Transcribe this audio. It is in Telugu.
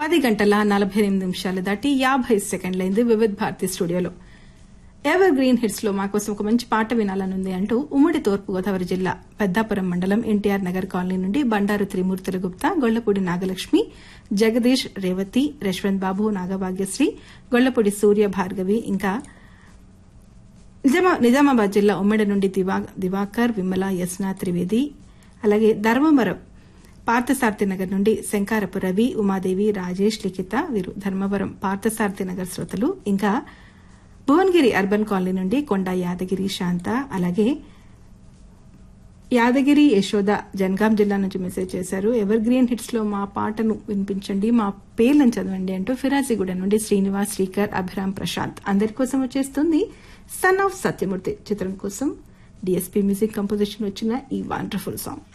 పది గంటల నలభై ఎనిమిది నిమిషాలు దాటి యాభై సెకండ్లైంది వివిధ్ భారతి స్టూడియోలో ఎవర్ గ్రీన్ హిట్స్ లో మాకోసం ఒక మంచి పాట వినాలనుంది అంటూ ఉమ్మడి తూర్పు గోదావరి జిల్లా పెద్దాపురం మండలం ఎన్టీఆర్ నగర్ కాలనీ నుండి బండారు త్రిమూర్తుల గుప్తా గొళ్లపూడి నాగలక్ష్మి జగదీష్ రేవతి యశ్వంత్ బాబు నాగభాగ్యశ్రీ గొళ్లపూడి సూర్య భార్గవి ఇంకా నిజామా- నిజామాబాద్ జిల్లా ఉమ్మడి నుండి దివా- దివాకర్ విమల యస్నా త్రివేది అలాగే ధర్మవరం పార్థసారథి నగర్ నుండి శంకారపు రవి ఉమాదేవి రాజేష్ లిఖిత వీరు ధర్మవరం పార్థసారథి నగర్ శ్రోతలు ఇంకా భువనగిరి అర్బన్ కాలనీ నుండి కొండ యాదగిరి శాంత అలాగే యాదగిరి యశోద జనగాం జిల్లా నుంచి మెసేజ్ చేశారు ఎవర్ గ్రీన్ హిట్స్ లో మా పాటను వినిపించండి మా పేర్లను చదవండి అంటూ ఫిరాజిగూడ నుండి శ్రీనివాస్ శ్రీకర్ అభిరామ్ ప్రశాంత్ అందరి కోసం వచ్చేస్తుంది సన్ ఆఫ్ సత్యమూర్తి చిత్రం కోసం డిఎస్పీ మ్యూజిక్ కంపోజిషన్ వచ్చిన ఈ వండర్ఫుల్ సాంగ్